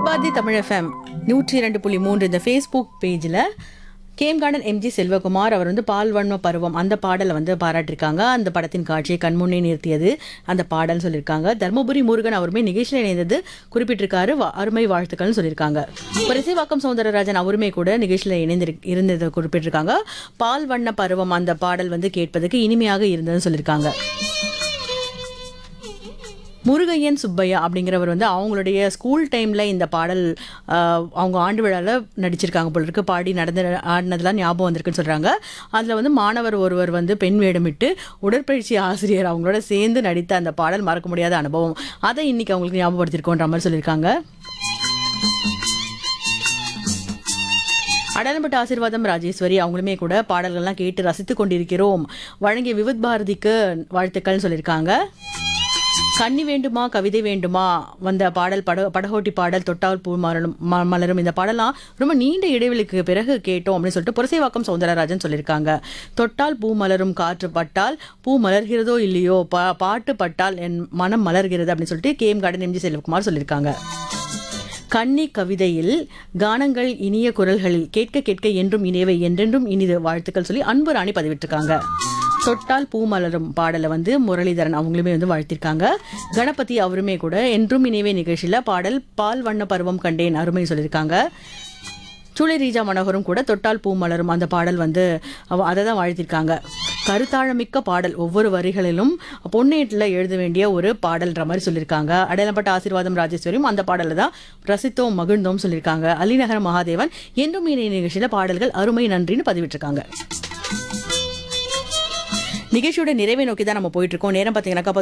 Bharathi Tamil FM நூற்றி இரண்டு புள்ளி மூன்று இந்த ஃபேஸ்புக் பேஜில் கேம் கார்டன் எம்ஜி செல்வகுமார் அவர் வந்து பால்வன்ம பருவம் அந்த பாடலை வந்து பாராட்டியிருக்காங்க அந்த படத்தின் காட்சியை கண்முன்னே நிறுத்தியது அந்த பாடல் சொல்லியிருக்காங்க தர்மபுரி முருகன் அவருமே நிகழ்ச்சியில் இணைந்தது குறிப்பிட்டிருக்காரு வா- அருமை வாழ்த்துக்கள்னு சொல்லியிருக்காங்க பரிசைவாக்கம் சௌந்தரராஜன் அவருமே கூட நிகழ்ச்சியில் இணைந்து இருந்ததை குறிப்பிட்டிருக்காங்க பால் வண்ண பருவம் அந்த பாடல் வந்து கேட்பதற்கு இனிமையாக இருந்ததுன்னு சொல்லியிருக்காங்க முருகையன் சுப்பையா அப்படிங்கிறவர் வந்து அவங்களுடைய ஸ்கூல் டைமில் இந்த பாடல் ஆஹ், அவங்க ஆண்டு விழாவில் நடிச்சிருக்காங்க போல இருக்கு பாடி நடந்து ஆடினதுலாம் ஞாபகம் வந்திருக்குன்னு சொல்கிறாங்க அதில் வந்து மாணவர் ஒருவர் வந்து பெண் வேடமிட்டு உடற்பயிற்சி ஆசிரியர் அவங்களோட சேர்ந்து நடித்த அந்த பாடல் மறக்க முடியாத அனுபவம் அதை இன்னைக்கு அவங்களுக்கு ஞாபகப்படுத்திருக்கோன்ற மாதிரி சொல்லியிருக்காங்க அடலம்பட்ட ஆசீர்வாதம் ராஜேஸ்வரி அவங்களுமே கூட பாடல்கள்லாம் கேட்டு ரசித்து கொண்டிருக்கிறோம் வழங்கிய விவித் பாரதிக்கு வாழ்த்துக்கள்னு சொல்லியிருக்காங்க கன்னி வேண்டுமா கவிதை வேண்டுமா வந்த பாடல் பட படகோட்டி பாடல் தொட்டால் பூ மலரும் ம- மலரும் இந்த பாடலாம் ரொம்ப நீண்ட இடைவெளிக்கு பிறகு கேட்டோம் அப்படின்னு சொல்லிட்டு புரசைவாக்கம் சௌந்தரராஜன் சொல்லியிருக்காங்க தொட்டால் பூ மலரும் காற்று பட்டால் பூ மலர்கிறதோ இல்லையோ பா பாட்டு பட்டால் என் மனம் மலர்கிறது அப்படின்னு சொல்லிட்டு K M Garden MG Selvakumar சொல்லியிருக்காங்க கன்னி கவிதையில் கானங்கள் இனிய குரல்களில் கேட்க கேட்க என்றும் இனியவை என்றென்றும் இனிது வாழ்த்துக்கள் சொல்லி அன்பு ராணி பதிவிட்டிருக்காங்க தொட்டால் பூ மலரும் பாடலை வந்து முரளிதரன் அவங்களுமே வந்து வாழ்த்திருக்காங்க கணபதி அவருமே கூட என்றும் இனியவை நிகழ்ச்சியில பாடல் பால் வண்ண பருவம் கண்டேன் அருமை சொல்லியிருக்காங்க சூளை ரீஜா மனோகரும் கூட தொட்டால் பூ மலரும் அந்த பாடல் வந்து அவ- அதை தான் வாழ்த்திருக்காங்க கருத்தாழமிக்க பாடல் ஒவ்வொரு வரிகளிலும் பொன்னேட்டில் எழுத வேண்டிய ஒரு பாடல்ன்ற மாதிரி சொல்லியிருக்காங்க அடையாளப்பட்ட ஆசீர்வாதம் ராஜேஸ்வரியும் அந்த பாடலை தான் ரசித்தோம் மகிழ்ந்தோம் சொல்லியிருக்காங்க அலிநகர் மகாதேவன் என்றும் இணைய நிகழ்ச்சியில் பாடல்கள் அருமை நன்றின்னு பதிவிட்டிருக்காங்க நிகழ்ச்சியோட நிறைவை நோக்கி தான் நம்ம போயிட்டு இருக்கோம் நேரம் பார்த்தீங்கன்னாக்கா